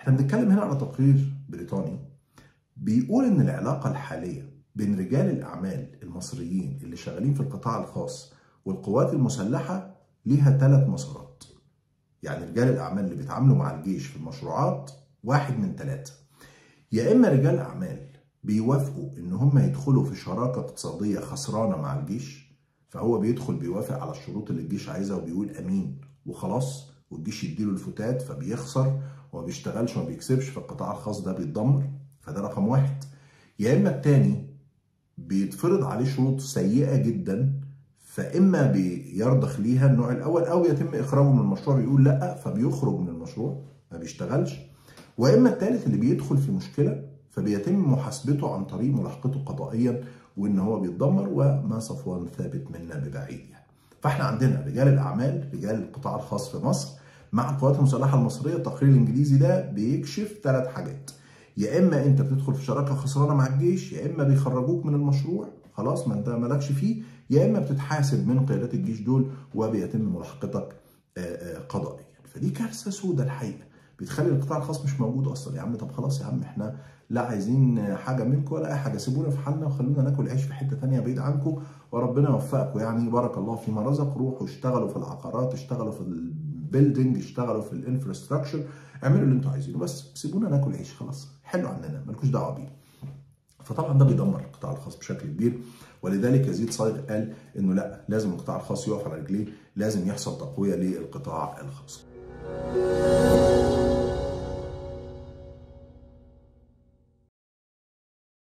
احنا بنتكلم هنا على تقرير بريطاني بيقول ان العلاقه الحاليه بين رجال الاعمال المصريين اللي شغالين في القطاع الخاص والقوات المسلحه ليها ثلاث مسارات. يعني رجال الاعمال اللي بيتعاملوا مع الجيش في المشروعات واحد من ثلاثه. يا اما رجال اعمال بيوافقوا ان هم يدخلوا في شراكه اقتصاديه خسرانه مع الجيش فهو بيدخل بيوافق على الشروط اللي الجيش عايزها وبيقول امين وخلاص والجيش يديله الفتات فبيخسر وما بيشتغلش وما بيكسبش فالقطاع الخاص ده بيتدمر فده رقم واحد يا اما التاني بيتفرض عليه شروط سيئه جدا فاما بيرضخ ليها النوع الاول او يتم اخراجه من المشروع بيقول لا فبيخرج من المشروع ما بيشتغلش واما الثالث اللي بيدخل في مشكله فبيتم محاسبته عن طريق ملاحقته قضائيا وان هو بيتدمر وما صفوان ثابت منا ببعيد يعني. فاحنا عندنا رجال الاعمال رجال القطاع الخاص في مصر مع القوات المسلحه المصريه التقرير الانجليزي ده بيكشف ثلاث حاجات يا اما انت بتدخل في شراكه خسرانه مع الجيش يا اما بيخرجوك من المشروع خلاص ما انت مالكش فيه يا اما بتتحاسب من قيادات الجيش دول وبيتم ملاحقتك قضائيا فدي كارثه سوداء الحقيقه بتخلي القطاع الخاص مش موجود اصلا يا عم طب خلاص يا عم احنا لا عايزين حاجه منكم ولا اي حاجه سيبونا في حالنا وخلونا ناكل عيش في حته ثانيه بعيد عنكم وربنا يوفقكم يعني بارك الله فيما رزق روحوا اشتغلوا في العقارات اشتغلوا في البيلدينج اشتغلوا في الانفراستراكشر اعملوا اللي انتوا عايزينه بس سيبونا ناكل عيش خلاص حلوا عننا مالكوش دعوه بيه فطبعا ده بيدمر القطاع الخاص بشكل كبير ولذلك يزيد صايغ قال انه لا لازم القطاع الخاص يقف على رجليه لازم يحصل تقويه للقطاع الخاص